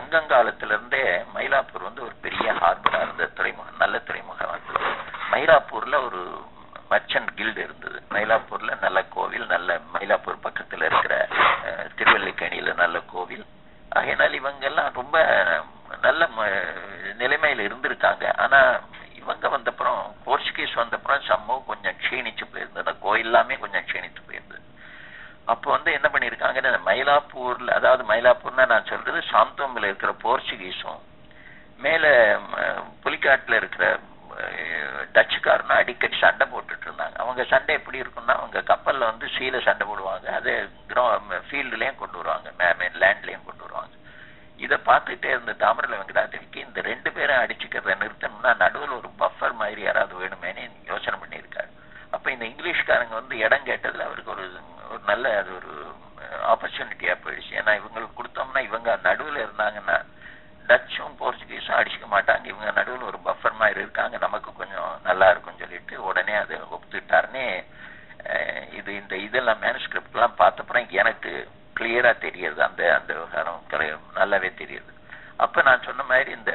சங்கங்காலத்துல இருந்தே மயிலாப்பூர் வந்து ஒரு பெரிய ஹார்பரா இருந்த துறைமுகம் நல்ல துறைமுகம் இருந்தது மயிலாப்பூர்ல ஒரு மர்ச்சன்ட் கில்டு இருந்தது மயிலாப்பூர்ல நல்ல கோவில் நல்ல மயிலாப்பூர் பக்கத்துல இருக்கிற அஹ், திருவல்லிக்கேணியில நல்ல கோவில் ஆகையினால் இவங்க எல்லாம் ரொம்ப நல்ல ம- நிலைமையில இருந்திருக்காங்க ஆனா இவங்க வந்தப்புறம் போர்ச்சுகீஸ் வந்தப்புறம் சம்பவம் கொஞ்சம் க்ஷீணிச்சு போயிருந்தது அந்த கோயில் எல்லாமே கொஞ்சம் க்ஷீணிச்சு போயிருந்தது அப்போ வந்து என்ன பண்ணியிருக்காங்க இந்த மயிலாப்பூர்ல அதாவது மயிலாப்பூர்னா நான் சொல்றது சாந்தோம்ல இருக்கிற போர்ச்சுகீஸும் மேல ம, புலிக்காட்டுல இருக்கிற அஹ், டச்சுக்காரனும் அடிக்கடி சண்டை போட்டுட்டு இருந்தாங்க அவங்க சண்டை எப்படி இருக்கும்னா அவங்க கப்பல்ல வந்து சீல சண்டை போடுவாங்க அதே ஃபீல்டுலயும் கொண்டு வருவாங்க லேண்ட்லயும் கொண்டு வருவாங்க இதை பார்த்துட்டே இருந்த தாமரல வெங்கடாதேவிக்கு இந்த ரெண்டு பேரும் அடிச்சுக்கிறத நிறுத்தணும்னா நடுவில் ஒரு பஃபர் மாதிரி யாராவது வேணுமேனு யோசனை பண்ணியிருக்காரு அப்ப இந்த இங்கிலீஷ்காரங்க வந்து இடம் கேட்டதுல அவருக்கு ஒரு ஒரு நல்ல அது ஒரு ஆப்பர்ச்சுனிட்டியா போயிடுச்சு ஏன்னா இவங்களுக்கு கொடுத்தோம்னா இவங்க நடுவில் இருந்தாங்கன்னா டச்சும் போர்ச்சுகீஸும் அடிச்சுக்க மாட்டாங்க இவங்க நடுவில் ஒரு பஃபர் மாதிரி இருக்காங்க நமக்கு கொஞ்சம் நல்லா இருக்கும்னு சொல்லிட்டு உடனே அதை ஒப்புத்துட்டாருன்னே அஹ், இது இந்த இதெல்லாம் மேனுஸ்கிரிப்ட் எல்லாம் பார்த்தப்புறம் எனக்கு கிளியரா தெரியுது அந்த அந்த விவகாரம் கலை- நல்லாவே தெரியுது அப்ப நான் சொன்ன மாதிரி இந்த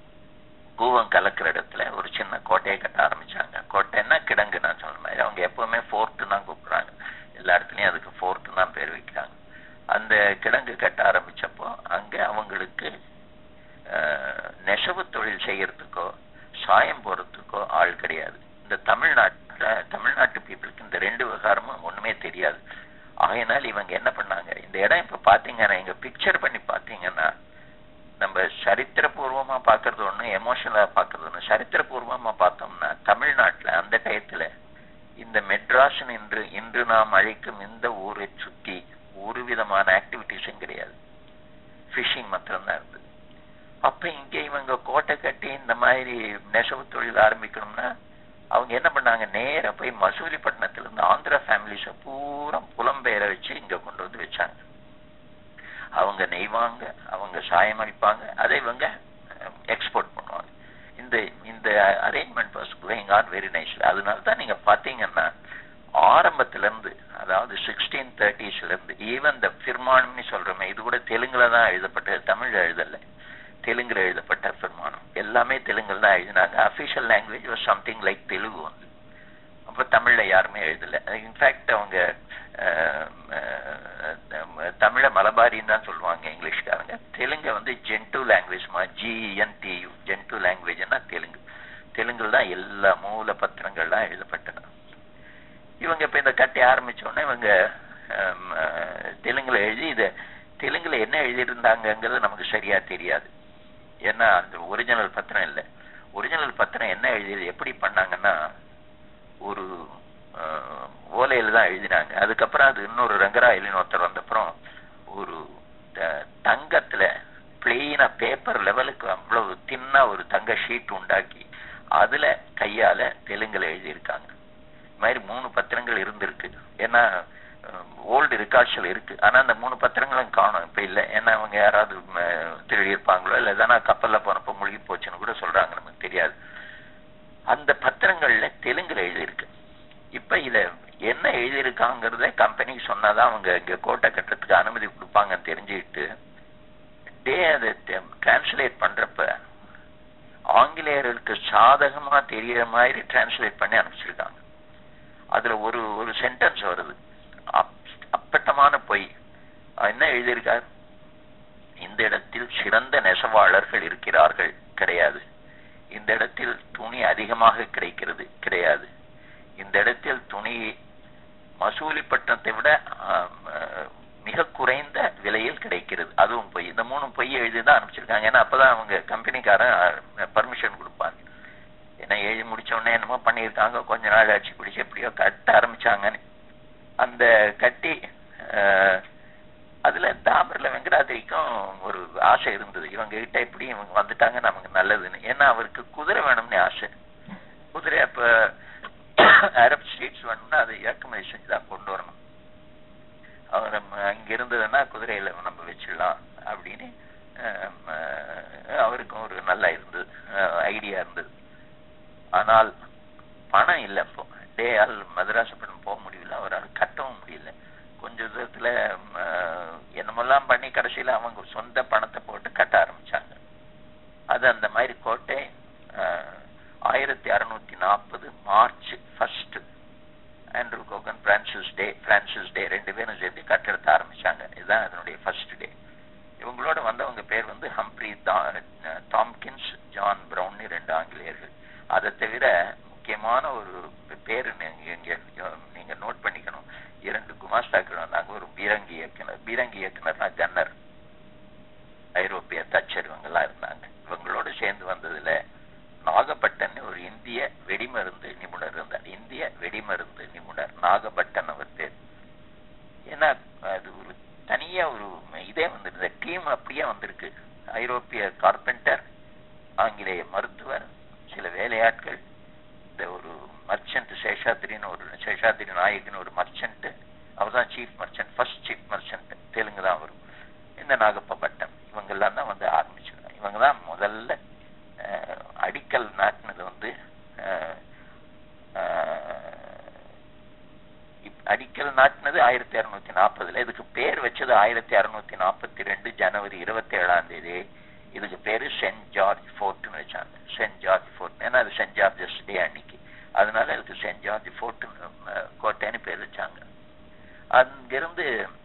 கூவம் கலக்கிற இடத்துல ஒரு சின்ன கோட்டையை கட்ட ஆரம்பிச்சாங்க கோட்டைன்னா கிடங்கு நான் சொன்ன மாதிரி அவங்க எப்பவுமே ஃபோர்ட்டு தான் கூப்பிடுறாங்க எல்லா இடத்துலயும் அதுக்கு ஃபோர்ட்டு தான் பேர் வைக்கிறாங்க அந்த கிடங்கு கட்ட ஆரம்பிச்சப்போ அங்க அவங்களுக்கு அஹ், நெசவு தொழில் செய்யறதுக்கோ சாயம் போறதுக்கோ ஆள் கிடையாது இந்த தமிழ்நாட்டுல தமிழ்நாட்டு பீப்புளுக்கு இந்த ரெண்டு விவகாரமும் ஒண்ணுமே தெரியாது ஆகையினால் இவங்க என்ன பண்ணாங்க இந்த இடம் இப்ப பாத்தீங்கன்னா இங்க பிக்சர் பண்ணி பாத்தீங்கன்னா நம்ம சரித்திரபூர்வமா பாக்குறது ஒண்ணு எமோஷனலா பாக்குறது ஒண்ணு சரித்திரபூர்வமா பார்த்தோம்னா தமிழ்நாட்டுல அந்த டயத்துல இந்த மெட்ராஸ் இன்று இன்று நாம் அழைக்கும் இந்த ஊரை சுத்தி ஒரு விதமான ஆக்டிவிட்டிஸும் கிடையாது ஃபிஷிங் மாத்திரம்தான் இருந்தது அப்ப இங்க இவங்க கோட்டை கட்டி இந்த மாதிரி நெசவு தொழில் ஆரம்பிக்கணும்னா அவங்க என்ன பண்ணாங்க நேரா போய் மசூலிப்பட்டினத்துல இருந்து ஆந்திரா ஃபேமிலிஸ பூரா புலம்பெயர வச்சு இங்க கொண்டு வந்து வச்சாங்க அவங்க நெய்வாங்க அவங்க சாயம் அடிப்பாங்க அதை இவங்க எக்ஸ்போர்ட் பண்ணுவாங்க இந்த இந்த arrangement was going on very நைஸ்ல அதனால தான் நீங்க பாத்தீங்கன்னா ஆரம்பத்துல இருந்து அதாவது சிக்ஸ்டீன் தேர்ட்டிஸ்ல இருந்து ஈவன் இந்த ஃபிர்மானம்னு சொல்றோமே இது கூட தெலுங்குல தான் எழுதப்பட்டது தமிழ்ல எழுதல தெலுங்குல எழுதப்பட்ட ஃபிர்மானம் எல்லாமே தெலுங்குல தான் எழுதினாங்க official language was something like Telugu வந்து அப்ப தமிழ்ல யாருமே எழுதல இன்ஃபேக்ட் அவங்க அஹ், அஹ், தமிழ மலபாரின்னு தான் சொல்லுவாங்க இங்கிலீஷ்காரங்க தெலுங்க வந்து ஜென்டு லாங்குவேஜ் ஜிஎன்டியு ஜென்டு லாங்குவேஜ்னா தெலுங்கு தெலுங்குல தான் எல்லா மூல பத்திரங்கள்லாம் எழுதப்பட்டன இவங்க இப்ப இந்த கட்டி ஆரம்பிச்ச உடனே இவங்க ஹம், அஹ், தெலுங்குல எழுதி இத தெலுங்குல என்ன எழுதியிருந்தாங்கங்கிறது நமக்கு சரியா தெரியாது ஏன்னா அந்த ஒரிஜினல் பத்திரம் இல்லை ஒரிஜினல் பத்திரம் என்ன எழுதியது எப்படி பண்ணாங்கன்னா ஒரு அஹ், ஓலையில தான் எழுதினாங்க அதுக்கப்புறம் அது இன்னொரு ரங்கராயலின் ஒருத்தர் வந்தப்புறம் ஒரு த- தங்கத்துல பிளெயினா பேப்பர் லெவலுக்கு அவ்வளவு தின்னா ஒரு தங்க ஷீட் உண்டாக்கி அதுல கையால தெலுங்குல எழுதியிருக்காங்க இந்த மாதிரி மூணு பத்திரங்கள் இருந்திருக்கு ஏன்னா ஓல்டு ரெக்கார்ட்ஸ்ல இருக்கு ஆனா அந்த மூணு பத்திரங்களும் காணும் இப்ப இல்ல ஏன்னா அவங்க யாராவது ம, திருடி இருப்பாங்களோ இல்ல எதனா கப்பல்ல போனப்போ முழுகி போச்சுன்னு கூட சொல்றாங்க நமக்கு தெரியாது அந்த பத்திரங்கள்ல தெலுங்குல எழுதியிருக்கு இப்ப இத என்ன எழுதியிருக்காங்கிறத கம்பெனி சொன்னாதான் அவங்க இங்க கோட்டை கட்டுறதுக்கு அனுமதி கொடுப்பாங்கன்னு தெரிஞ்சுக்கிட்டு டே அதை டிரான்ஸ்லேட் பண்றப்ப ஆங்கிலேயர்களுக்கு சாதகமா தெரியற மாதிரி டிரான்ஸ்லேட் பண்ணி அனுப்பிச்சிருக்காங்க அதுல ஒரு ஒரு சென்டென்ஸ் வருது அப்- அப்பட்டமான பொய் அஹ் என்ன எழுதியிருக்கார் இந்த இடத்தில் சிறந்த நெசவாளர்கள் இருக்கிறார்கள் கிடையாது இந்த இடத்தில் துணி அதிகமாக கிடைக்கிறது கிடையாது இந்த இடத்தில் துணி மசூலிப்பட்டினத்தை விட ஆம், அஹ், மிக குறைந்த விலையில் கிடைக்கிறது அதுவும் பொய் இந்த மூணு பொய் எழுதி தான் அனுப்பிச்சிருக்காங்க ஏன்னா அப்பதான் அவங்க கம்பெனிக்காரன் பர்மிஷன் கொடுப்பாங்க ஏன்னா எழுதி முடிச்ச உடனே என்னமோ பண்ணியிருக்காங்க கொஞ்ச நாள் ஆச்சு பிடிச்சு எப்படியோ கட்ட ஆரம்பிச்சாங்கன்னு அந்த கட்டி அஹ், அதுல தாமரில் வெங்கடாதிரிக்கும் ஒரு ஆசை இருந்தது இவங்க கிட்ட எப்படி இவங்க வந்துட்டாங்க நமக்கு நல்லதுன்னு ஏன்னா அவருக்கு குதிரை வேணும்னு ஆசை குதிரை அப்ப அரப் ஸ்டேட்ஸ் வேணும்னா அதை இறக்குமதி செஞ்சு தான் கொண்டு வரணும் அவர் நம்ம அங்க இருந்ததுன்னா குதிரையில நம்ம வச்சிடலாம் அப்படின்னு அஹ், அஹ், அவருக்கும் ஒரு நல்லா இருந்தது ஐடியா இருந்தது ஆனால் பணம் இல்லை அப்போ டே ஆள் மதராசப்பட்டினம் போக முடியல அவரால் கட்டவும் முடியல கொஞ்ச தூரத்துல ம், அஹ், என்னமெல்லாம் பண்ணி கடைசியில அவங்க சொந்த பணத்தை போட்டு கட்ட ஆரம்பிச்சாங்க அது அந்த மாதிரி கோட்டை ஆயிரத்தி அறுநூத்தி நாற்பது March first Andrew Cogan Francis Day Francis Day ரெண்டு பேரும் சேர்த்து கட்டடத்தை ஆரம்பிச்சாங்க இதுதான் அதனுடைய ஃபர்ஸ்ட் டே இவங்களோட வந்தவங்க பேர் வந்து ஹம்ப்ரி டாம்கின்ஸ் ஜான் பிரவுன் ரெண்டு ஆங்கிலேயர்கள் அதை தவிர முக்கியமான ஒரு பேர் நீங்க இங்க நீங்க நோட் பண்ணிக்கணும் இரண்டு குமாஸ்தாக்கள் வந்தாங்க ஒரு பீரங்கி இயக்குனர் பீரங்கி இயக்குனர்னா கன்னர் ஐரோப்பிய தச்சர் இவங்கெல்லாம் இருந்தாங்க இவங்களோட சேர்ந்து வந்ததுல நாகப்பட்டன் ஒரு இந்திய வெடிமருந்து நிபுணர் இருந்தார் இந்திய வெடிமருந்து நிபுணர் நாகப்பட்டன் அவர் பேர் ஏன்னா அது ஒரு தனியா ஒரு இதே வந்துருக்கு டீம் அப்படியே வந்திருக்கு ஐரோப்பிய கார்பெண்டர் ஆங்கிலேய மருத்துவர் சில வேலையாட்கள் இந்த ஒரு மர்ச்சன்ட் சேஷாத்திரின்னு ஒரு சேஷாத்திரி நாயகன் ஒரு மர்ச்சன்ட் அவர் தான் chief merchant first chief merchant Telugu தான் வரும் இந்த நாகப்ப பட்டம் இவங்கெல்லாம் தான் வந்து ஆரம்பிச்சிருக்காங்க இவங்க தான் முதல்ல அடிக்கல் நாட்டினது வந்து அடிக்கல் நாட்டினது ஆயிரத்தி அறுநூத்தி நாற்பதுல இதுக்கு பேர் வச்சது ஆயிரத்தி அறுநூத்தி நாற்பத்தி ரெண்டு ஜனவரி இருபத்தி ஏழாம் தேதி இதுக்கு பேரு சென்ட் ஜார்ஜ் ஃபோர்ட்னு வச்சாங்க சென்ட் ஜார்ஜ் ஃபோர்ட் ஏன்னா அது சென்ட் ஜார்ஜஸ் டே அன்னைக்கு அதனால இதுக்கு சென்ட் ஜார்ஜ் ஃபோர்ட்னு கோட்டைன்னு பேர் வச்சாங்க அங்கிருந்து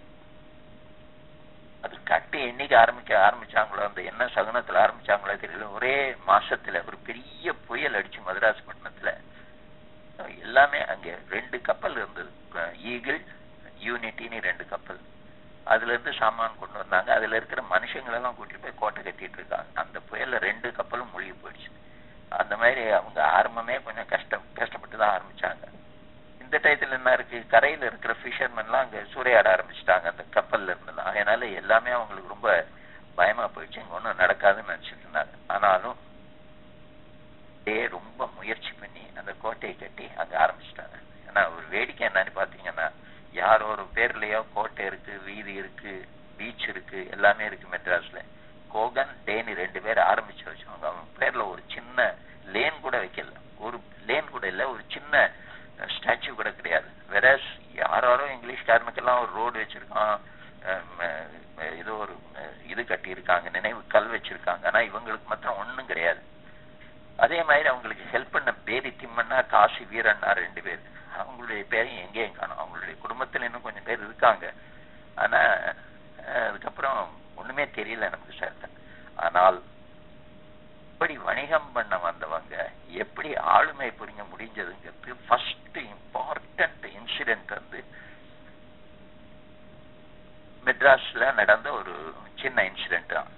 அது கட்டி என்னைக்கு ஆரம்பிக்க ஆரம்பிச்சாங்களோ அந்த என்ன சகுனத்துல ஆரம்பிச்சாங்களோ தெரியல ஒரே மாசத்துல ஒரு பெரிய புயல் அடிச்சு மதராஸ் பட்டணத்துல எல்லாமே அங்க ரெண்டு கப்பல் இருந்தது ஈகிள் யூனிட்டின்னு ரெண்டு கப்பல் அதுல இருந்து சாமான் கொண்டு வந்தாங்க அதுல இருக்கிற மனுஷங்களெல்லாம் கூட்டிட்டு போய் கோட்டை கட்டிட்டு இருக்காங்க அந்த புயல்ல ரெண்டு கப்பலும் மூழ்கி போயிடுச்சு அந்த மாதிரி அவங்க ஆரம்பமே கொஞ்சம் கஷ்டம் கஷ்டப்பட்டு தான் ஆரம்பிச்சாங்க இந்த டயத்துல என்ன இருக்கு கரையில இருக்கிற ஃபிஷர்மேன்லாம் அங்க சூறையாட ஆரம்பிச்சிட்டாங்க அந்த கப்பல்ல இருந்தெல்லாம் அதனால எல்லாமே அவங்களுக்கு ரொம்ப பயமா போயிடுச்சு இங்க ஒன்றும் நடக்காதுன்னு நினைச்சிட்டு இருந்தாங்க ஆனாலும் ரொம்ப முயற்சி பண்ணி அந்த கோட்டையை கட்டி அங்க ஆரம்பிச்சிட்டாங்க ஏன்னா ஒரு வேடிக்கை என்னன்னு பாத்தீங்கன்னா யார் ஒரு பேர்லயோ கோட்டை இருக்கு வீதி இருக்கு பீச் இருக்கு எல்லாமே இருக்கு மெட்ராஸ்ல கோகன் டேனி ரெண்டு பேர் ஆரம்பிச்சு வச்சவங்க அவங்க பேர்ல ஒரு சின்ன லேன் கூட வைக்கல ஒரு லேன் கூட இல்ல ஒரு சின்ன ஸ்டாச்சு கூட கிடையாது வேற யாராரோ இங்கிலீஷ்காரனுக்கெல்லாம் ஒரு ரோடு வச்சிருக்கான் ஏதோ ஒரு இது கட்டி இருக்காங்க நினைவு கல் வச்சிருக்காங்க ஆனா இவங்களுக்கு மாத்திரம் ஒண்ணும் கிடையாது அதே மாதிரி அவங்களுக்கு ஹெல்ப் பண்ண பேரி திம்மண்ணா காசி வீரண்ணா ரெண்டு பேர் அவங்களுடைய பேரையும் எங்கேயும் காணும் அவங்களுடைய குடும்பத்துல இன்னும் கொஞ்சம் பேர் இருக்காங்க ஆனா அதுக்கப்புறம் ஒண்ணுமே தெரியல நமக்கு சார் ஆனால் எப்படி வணிகம் பண்ண வந்தவங்க எப்படி ஆளுமை புரிஞ்ச முடிஞ்சதுங்கிறது ஃபர்ஸ்ட் இம்பார்ட்டன்ட் இன்சிடென்ட் வந்து மெட்ராஸ்ல நடந்த ஒரு சின்ன இன்சிடென்ட் தான்